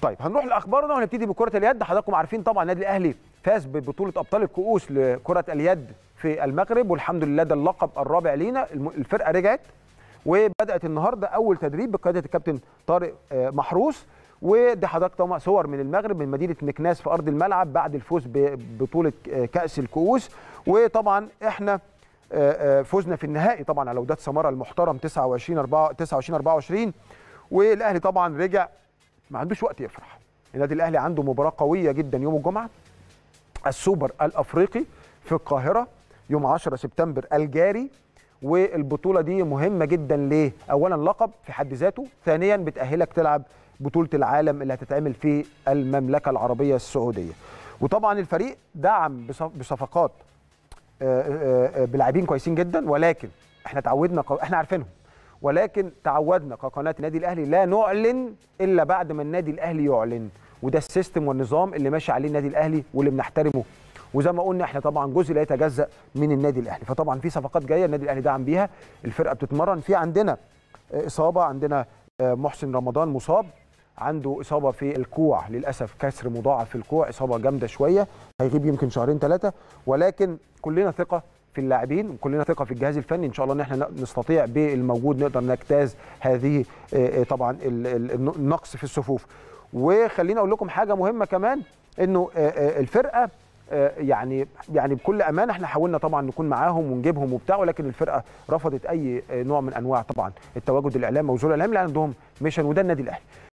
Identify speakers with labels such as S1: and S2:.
S1: طيب هنروح لاخبارنا وهنبتدي بكره اليد حضراتكم عارفين طبعا النادي الاهلي فاز ببطوله ابطال الكؤوس لكره اليد في المغرب والحمد لله ده اللقب الرابع لينا الم- الفرقه رجعت وبدات النهارده اول تدريب بقياده الكابتن طارق آه، محروس ودي حضرتك طبعا صور من المغرب من مدينه مكناس في ارض الملعب بعد الفوز ببطوله آه، كاس الكؤوس وطبعا احنا آه، آه، فزنا في النهائي طبعا على وداد سماره المحترم 29 4 29 24 والاهلي طبعا رجع ما عندوش وقت يفرح النادي الاهلي عنده مباراه قويه جدا يوم الجمعه السوبر الافريقي في القاهره يوم 10 سبتمبر الجاري والبطوله دي مهمه جدا ليه اولا لقب في حد ذاته ثانيا بتاهلك تلعب بطوله العالم اللي هتتعمل في المملكه العربيه السعوديه وطبعا الفريق دعم بصف- بصفقات آه، آه، آه، بلاعبين كويسين جدا ولكن احنا تعودنا ق- احنا عارفينهم ولكن تعودنا كقناه النادي الاهلي لا نعلن الا بعد ما النادي الاهلي يعلن وده السيستم والنظام اللي ماشي عليه النادي الاهلي واللي بنحترمه وزي ما قلنا احنا طبعا جزء لا يتجزا من النادي الاهلي فطبعا في صفقات جايه النادي الاهلي دعم بيها الفرقه بتتمرن في عندنا آه، اصابه عندنا آه، محسن رمضان مصاب عنده اصابه في الكوع للاسف كسر مضاعف في الكوع اصابه جامده شويه هيغيب يمكن شهرين ثلاثه ولكن كلنا ثقه في اللاعبين وكلنا ثقه في الجهاز الفني ان شاء الله ان احنا نستطيع بالموجود نقدر نجتاز هذه آه، آه، طبعا ال- ال- النقص في الصفوف وخليني اقول لكم حاجه مهمه كمان انه آه، آه، الفرقه آه، يعني يعني بكل امانه احنا حاولنا طبعا نكون معاهم ونجيبهم وبتاع ولكن الفرقه رفضت اي آه، نوع من انواع طبعا التواجد الاعلامي وزول الاعلام اللي عندهم ميشن وده النادي الاهلي